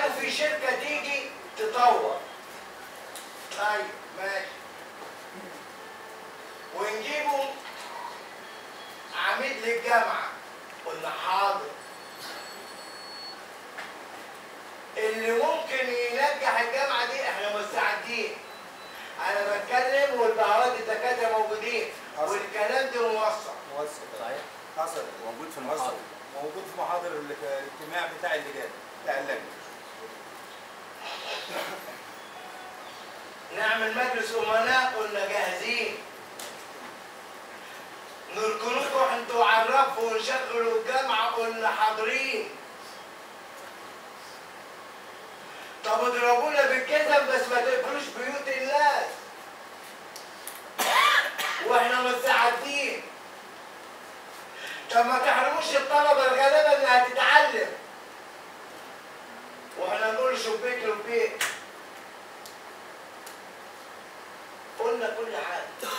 قالوا في شركه تيجي تطور طيب ماشي ونجيبوا عميد للجامعه قلنا حاضر اللي ممكن ينجح الجامعه دي احنا مستعدين انا بتكلم والبهوات الدكاتره موجودين حصل. والكلام ده موثق موثق صحيح حصل موجود في حصل المحاضرة موجود في محاضر ال- الاجتماع بتاع اللجان بتاع اللجنه نعمل مجلس امناء قلنا جاهزين نركنكم انتوا عرفوا ونشغلوا الجامعه قلنا حاضرين طب اضربونا بالجزم بس ما تقفلوش بيوت الناس واحنا مستعدين طب ما تحرموش الطلبه الغلابه انها تتعلم واحنا نقول شبيك لبيك قلنا كل حاجه